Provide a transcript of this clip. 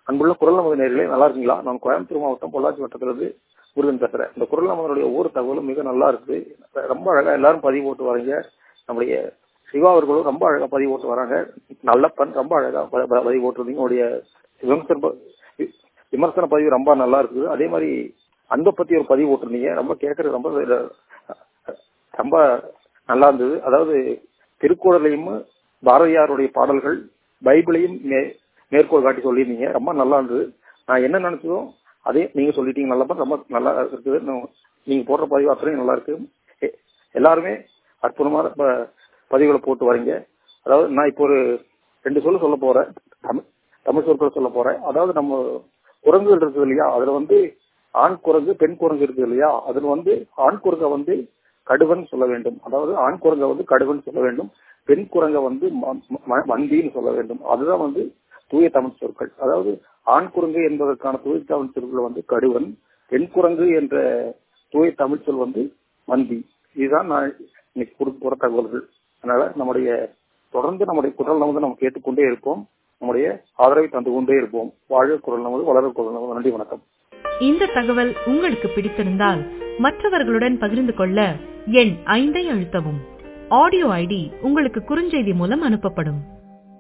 அன்புள்ள குரல் நமது நேர்களே நல்லா இருக்கீங்களா நான் கோயம்புத்தூர் மாவட்டம் பொள்ளாச்சி வட்டத்திலிருந்து முருகன் பேசுறேன் இந்த குரல் நமதனுடைய ஒவ்வொரு தகவலும் மிக நல்லா இருக்குது ரொம்ப அழகா எல்லாரும் பதிவு போட்டு வரீங்க நம்முடைய சிவா அவர்களும் ரொம்ப அழகா பதிவு போட்டு வராங்க நல்லப்பன் ரொம்ப அழகா ப- ப- பதிவு போட்டிருந்தீங்க உங்களுடைய விமர்சன ப- வி- விமர்சன பதிவு ரொம்ப நல்லா இருக்குது அதே மாதிரி அன்பை பத்தி ஒரு பதிவு போட்டிருந்தீங்க ரொம்ப கேட்கறது ரொம்ப ரொம்ப நல்லா இருந்தது அதாவது திருக்குறளையும் பாரதியாருடைய பாடல்கள் பைபிளையும் மே- மேற்கோள் காட்டி சொல்லியிருந்தீங்க ரொம்ப நல்லா இருந்தது நான் என்ன நினைச்சதோ அதே நீங்க சொல்லிட்டீங்க நல்லா ரொம்ப நல்லா இருக்குது நான் நீங்க போடுற பதிவு அத்தனையும் நல்லா இருக்கு எ- எல்லாருமே அற்புதமான ப- பதிவுகளை போட்டு வரீங்க அதாவது நான் இப்போ ஒரு ரெண்டு சொல்ல சொல்ல போறேன் தமிழ் தமிழ் சொற்கள் சொல்ல போறேன் அதாவது நம்ம குரங்குகள் இருக்குது இல்லையா அதுல வந்து ஆண் குரங்கு பெண் குரங்கு இருக்குது இல்லையா அதுல வந்து ஆண் குரங்கை வந்து கடுவன் சொல்ல வேண்டும் அதாவது ஆண் குரங்கை வந்து கடுவன் சொல்ல வேண்டும் பெண் குரங்கை வந்து ம- ம- மந்தின்னு சொல்ல வேண்டும் அதுதான் வந்து தூய தமிழ் சொற்கள் அதாவது ஆண் குரங்கு என்பதற்கான தூய தமிழ் சொற்கள் வந்து கடுவன் பெண் குரங்கு என்ற தூய தமிழ் சொல் வந்து மந்தி இதுதான் நான் இன்னைக்கு கொடுக்க போற தகவல்கள் அதனால நம்முடைய தொடர்ந்து நம்முடைய குரல் நமது நம்ம கேட்டுக்கொண்டே இருப்போம் நம்முடைய ஆதரவை தந்து கொண்டே இருப்போம் வாழ குரல் நமது வளர குரல் நமது நன்றி வணக்கம் இந்த தகவல் உங்களுக்கு பிடித்திருந்தால் மற்றவர்களுடன் பகிர்ந்து கொள்ள எண் ஐந்தை அழுத்தவும் ஆடியோ ஐடி உங்களுக்கு குறுஞ்செய்தி மூலம் அனுப்பப்படும்